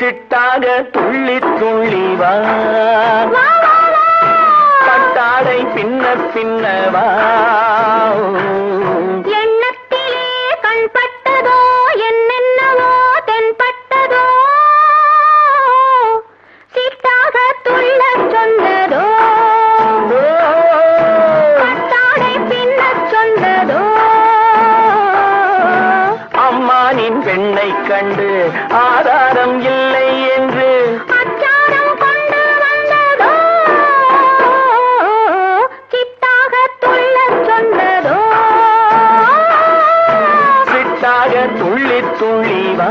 சிட்டாக துள்ளி துள்ளி வா வா வா வா பட்டாடை பின்ன பின்னவா எண்ணத்திலே கண்பட்டதோ என்னென்னவோ தென்பட்டதோ சிட்டாக துள்ள சொன்னதோ பட்டாடை பின்னச் சொன்னதோ அம்மானின் பெண்ணை கண்டு ஆதாரம் இல்லை என்று அச்சாரம் கொண்டு வந்ததோ சிட்டாக துள்ளச் சொன்னதோ சிட்டாக துள்ளி துள்ளி வா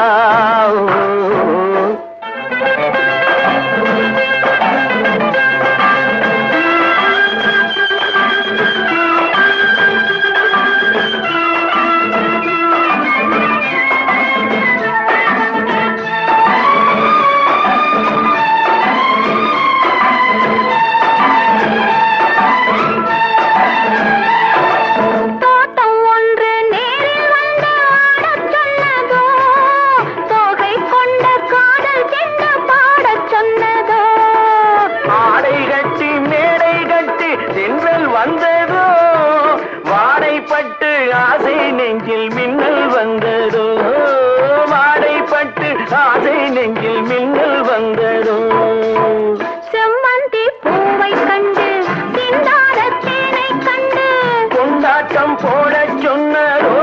தோட்டம் ஒன்று நேரில் வந்து ஆடச் சொன்னதோ தோகை கொண்ட காதல் சென்று பாடச் சொன்னதோ ஆடை கட்டி மேடை கட்டி தென்றல் வந்ததோ வாடைப்பட்டு ஆசை நெஞ்சில் மின்னல் வந்ததோ வாடைப்பட்டு ஆசை நெஞ்சில் மின்னல் வந்ததோ செம்மந்தி பூவை கண்டு சிந்தார தேனை கண்டு கொண்டாட்டம் போடச் சொன்னதோ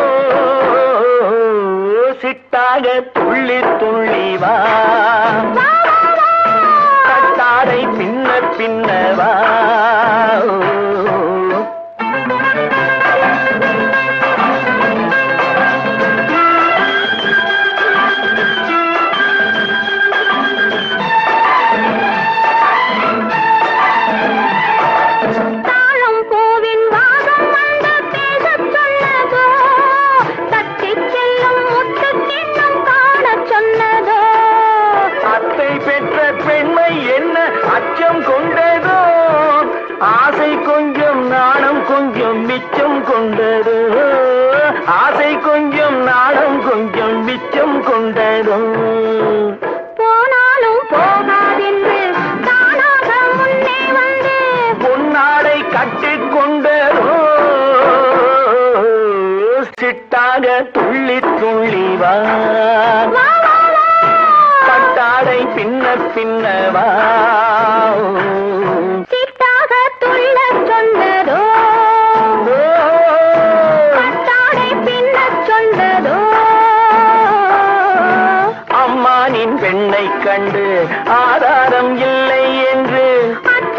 சிட்டாக துள்ளி துள்ளி வா வா, வா, வா. கட்டாடை பின்ன பின்னவா தாழம் பூவின் வாசம் வந்து பேசச் சொன்னதோ தட்டிச் செல்லும் முத்து கிண்ணம் காணச் சொன்னதோ அத்தை பெற்ற பெண்மை என்ன அச்சம் கொண்டதோ ஆசை கொஞ்சம் நாணம் கொஞ்சம் மிச்சம் கொண்டதோ ஆசை கொஞ்சம் நாணம் கொஞ்சம் மிச்சம் கொண்டதோ போனாலும் போகாதென்று தானாக முன்னே வந்து பொன்னாடை கட்டிக் கொண்டதோ சிட்டாக துள்ளி துள்ளி வா வா, வா, வா. பட்டாடை பின்ன பின்னவா சிட்டாக துள்ளச் சொன்னதோ பட்டாடை பின்னச் சொன்னதோ அம்மானின் பெண்ணை கண்டு ஆதாரம் இல்லை என்று அச்சாரம்